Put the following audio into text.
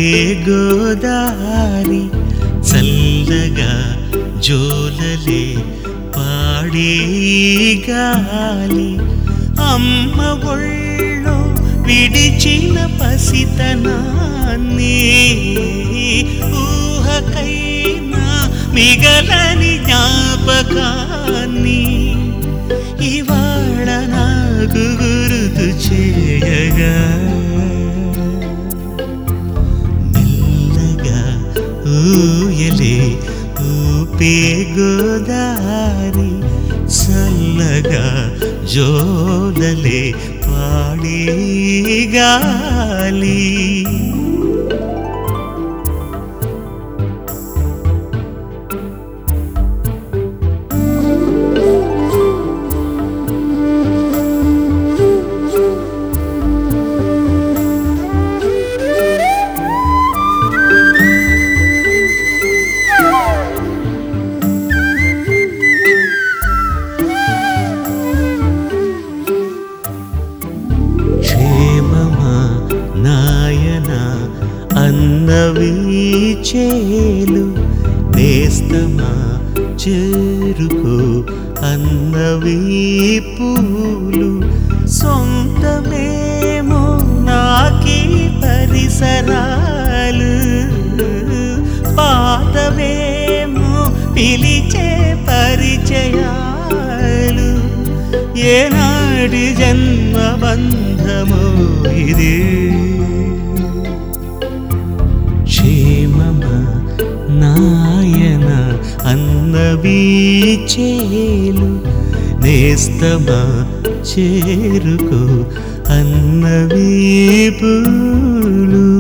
గోదారి చల్లగా జోలలే పాడే గాలి అమ్మ ఒళ్ళో విడిచిన పసితనాన్ని ఊహకైనా మిగలని జ్ఞాపకాన్ని ఇవాళ నాకు గుర్తు చేయగా మెల్లగా ఊయలే ఊపే గోదారి చల్లగా జోలలే పాడే గాలి క్షేమమా నాయన అన్నవి చేలు నేస్తమా చేరుకో అన్నవి పూలు సొంతమేమో నాకీ పరిసరాలు పాతవేమో పిలిచే పరిచయాలు ఏనాడి జన్మ బంధమో ఇది క్షేమమ నాయన అన్నవి చేలు నేస్తమా చేరుకో అన్నవి పూలు